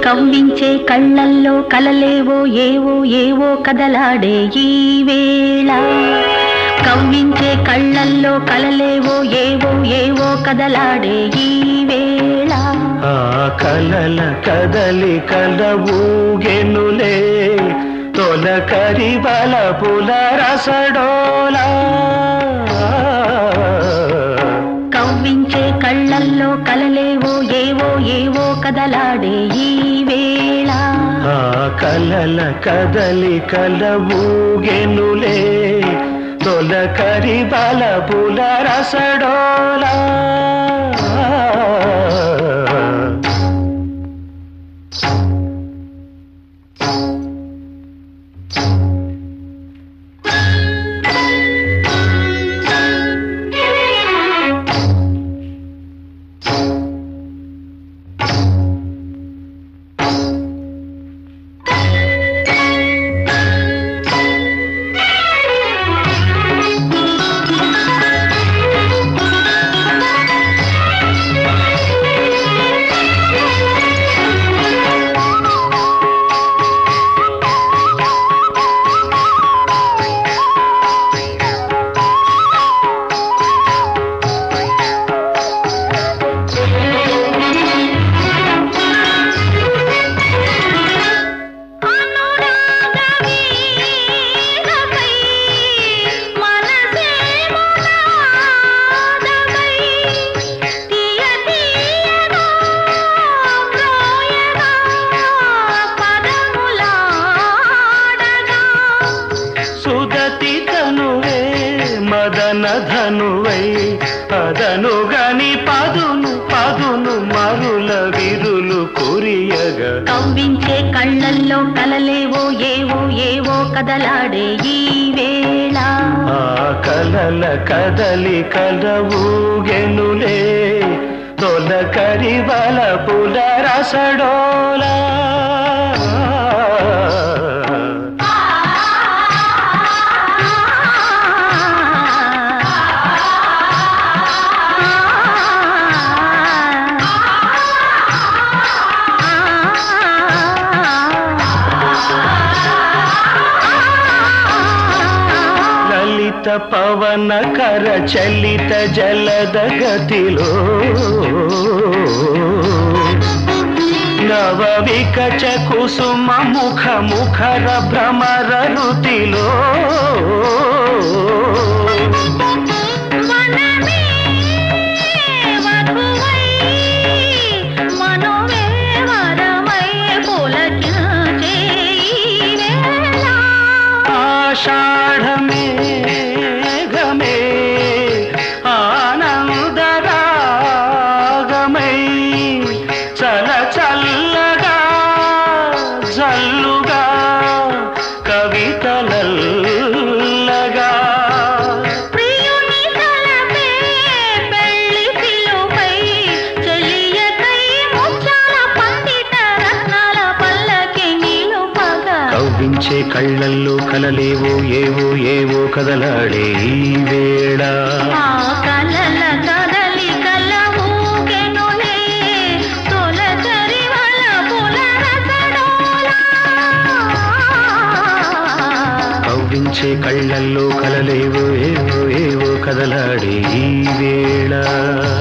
కవ్వించే కళ్ళల్లో కలలేవో ఏవో ఏవో కదలాడే ఈ వేళ కవ్వించే కళ్ళల్లో కలలేవో ఏవో ఏవో కదలాడే ఈ వేళ ఆ కలల కదలి కల ఊగెనులే తొలకరి బల పుల రసడోలా కవ్వించే కళ్ళల్లో కలలేవో ఏవో ఏవో కదలాడే ఈ వేళ ఆ కలల కదలి కల ఊగెనులే తొలకరి బల పుల రసడోలా సుదతి తనువే మదన ధనువై అదను గని పదును పదును మరుల విరులు కురియగా కవ్వించే కళ్ళల్లో కలలేవో ఏవో ఏవో కదలాడే ఈ వేళ ఆ కలల కదలి కలవుగెనులే తొలకరి బల పుల రసడోలా లలిత పవన కర చలిత జలద గతిలో నవ వికచ కుసుమ ముఖ ముఖర భ్రమర రుతిలో వనమే వధువై మనోవే వరమై పులకించే ఈ వేళ ఆషాఢమే గమే ఆనందరాగమై చల చల్లగా జల్లుగా కవితలల్లగా ప్రియుని తలపే పెళ్లి పిలుపై చెలియకై ముచ్చాల పండిత రత్నాల పల్లకి నిలుపగా కవ్వించే కళ్ళల్లో కలలేవో ఏవో ఏవో కదలాడే ఈ వేళ ఆ కలల కదలి కల ఊగెనులే తొలకరి వల పులరసడోలా కవ్వించే కళ్ళల్లో కలలేవో ఏవో ఏవో కదలాడే ఈ వేళ